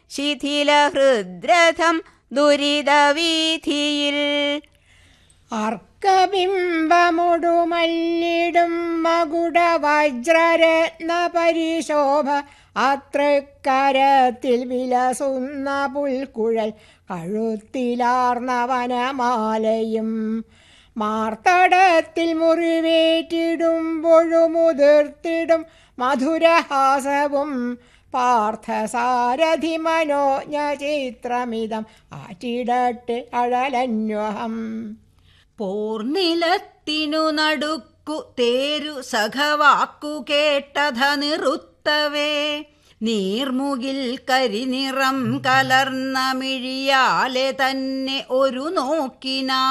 ശിഥില ഹൃദ്രഥം ദുരിതവീഥിയിൽ അർക്കബിംബമുടുമല്ലിടും മകുട വജ്രരത്ന പരിശോഭ അത്രക്കരത്തിൽ വിലസുന്ന പുൽക്കുഴൽ കഴുത്തിലാർന്ന വനമാലയും മാർത്തടത്തിൽ മുറിവേറ്റിടുമ്പൊഴുമുതിർത്തിടും മധുരഹാസവും പാർത്ഥസാരഥി മനോജ്ഞ ചിത്രമിതം ആറ്റിടട്ടെ അഴലന്വഹം പോർനിലത്തിനു നടുക്കു തേരു സഖവാക്കു കേട്ടധ നിറുത്തവേ നീർമുകിൽ കരിനിറം കലർന്ന മിഴിയാലെ തന്നെ ഒരു നോക്കിനാ